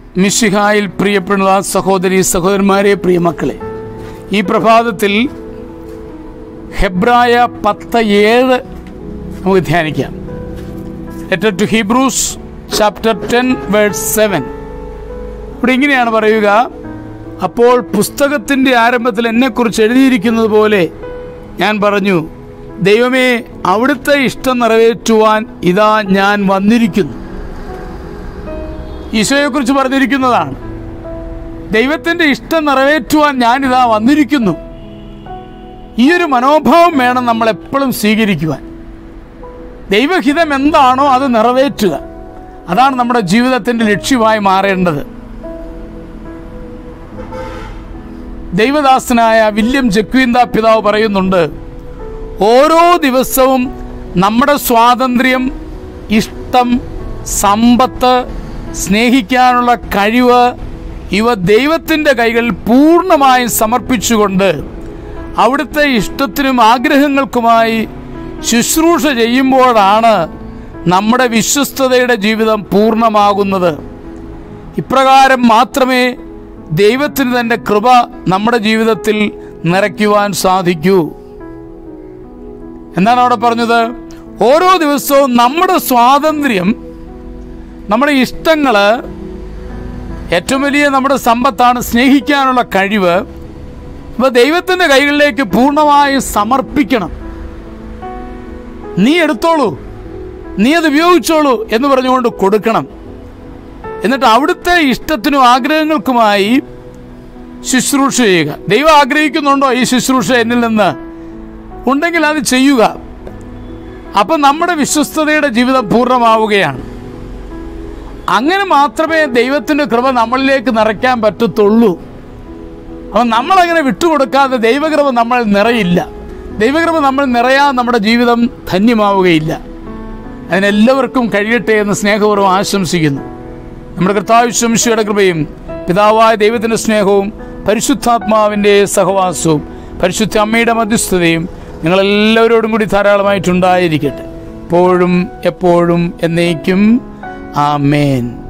മിശിഹായിൽ പ്രിയപ്പെടുന്ന സഹോദരി സഹോദരന്മാരെ പ്രിയമക്കളെ ഈ പ്രഭാതത്തിൽ ഹെബ്രായ പത്ത് ഏഴ് നമുക്ക് ധ്യാനിക്കാം letter to Hebrews chapter ten word seven ഇവിടെ ഇങ്ങനെയാണ് പറയുക അപ്പോൾ പുസ്തകത്തിൻ്റെ ആരംഭത്തിൽ എന്നെക്കുറിച്ച് എഴുതിയിരിക്കുന്നത് പോലെ ഞാൻ പറഞ്ഞു ദൈവമേ അവിടുത്തെ ഇഷ്ടം നിറവേറ്റുവാൻ ഇതാ ഞാൻ വന്നിരിക്കുന്നു ഈശോയെക്കുറിച്ച് പറഞ്ഞിരിക്കുന്നതാണ് ദൈവത്തിൻ്റെ ഇഷ്ടം നിറവേറ്റുവാൻ ഞാനിതാ വന്നിരിക്കുന്നു ഈ ഒരു മനോഭാവം വേണം നമ്മൾ എപ്പോഴും സ്വീകരിക്കുവാൻ ദൈവഹിതം എന്താണോ അത് നിറവേറ്റുക അതാണ് നമ്മുടെ ജീവിതത്തിൻ്റെ ലക്ഷ്യമായി മാറേണ്ടത് ദൈവദാസനായ വില്യം ജക്വീന്ത പിതാവ് പറയുന്നുണ്ട് ഓരോ ദിവസവും നമ്മുടെ സ്വാതന്ത്ര്യം ഇഷ്ടം സമ്പത്ത് സ്നേഹിക്കാനുള്ള കഴിവ് ഇവ ദൈവത്തിൻ്റെ കൈകളിൽ പൂർണ്ണമായും സമർപ്പിച്ചുകൊണ്ട് അവിടുത്തെ ഇഷ്ടത്തിനും ആഗ്രഹങ്ങൾക്കുമായി ശുശ്രൂഷ ചെയ്യുമ്പോഴാണ് നമ്മുടെ വിശ്വസ്തതയുടെ ജീവിതം പൂർണ്ണമാകുന്നത് ഇപ്രകാരം മാത്രമേ ദൈവത്തിന് തൻ്റെ കൃപ നമ്മുടെ ജീവിതത്തിൽ നിറയ്ക്കുവാൻ സാധിക്കൂ എന്താണ് അവിടെ പറഞ്ഞത് ഓരോ ദിവസവും നമ്മുടെ സ്വാതന്ത്ര്യം നമ്മുടെ ഇഷ്ടങ്ങൾ ഏറ്റവും വലിയ നമ്മുടെ സമ്പത്താണ് സ്നേഹിക്കാനുള്ള കഴിവ് ഇവ ദൈവത്തിൻ്റെ കൈകളിലേക്ക് പൂർണ്ണമായും സമർപ്പിക്കണം നീ എടുത്തോളൂ നീ അത് ഉപയോഗിച്ചോളൂ എന്ന് പറഞ്ഞുകൊണ്ട് കൊടുക്കണം എന്നിട്ട് അവിടുത്തെ ഇഷ്ടത്തിനും ആഗ്രഹങ്ങൾക്കുമായി ശുശ്രൂഷ ചെയ്യുക ദൈവം ആഗ്രഹിക്കുന്നുണ്ടോ ഈ ശുശ്രൂഷ എന്നിൽ നിന്ന് ഉണ്ടെങ്കിൽ അത് ചെയ്യുക അപ്പം നമ്മുടെ വിശ്വസ്തതയുടെ ജീവിതം പൂർണ്ണമാവുകയാണ് അങ്ങനെ മാത്രമേ ദൈവത്തിൻ്റെ കൃപ നമ്മളിലേക്ക് നിറയ്ക്കാൻ പറ്റത്തുള്ളൂ അപ്പം നമ്മളങ്ങനെ വിട്ടുകൊടുക്കാതെ ദൈവകൃപ നമ്മൾ നിറയില്ല ദൈവകൃപ നമ്മൾ നിറയാൻ നമ്മുടെ ജീവിതം ധന്യമാവുകയില്ല അതിനെല്ലാവർക്കും കഴിയട്ടെ എന്ന് സ്നേഹപൂർവ്വം ആശംസിക്കുന്നു നമ്മുടെ കർത്താവിശ്വംശയുടെ കൃപയും പിതാവായ ദൈവത്തിൻ്റെ സ്നേഹവും പരിശുദ്ധാത്മാവിൻ്റെ സഹവാസവും പരിശുദ്ധ അമ്മയുടെ മധ്യസ്ഥതയും നിങ്ങളെല്ലാവരോടും കൂടി ധാരാളമായിട്ടുണ്ടായിരിക്കട്ടെ എപ്പോഴും എപ്പോഴും എന്നേക്കും ആമേൻ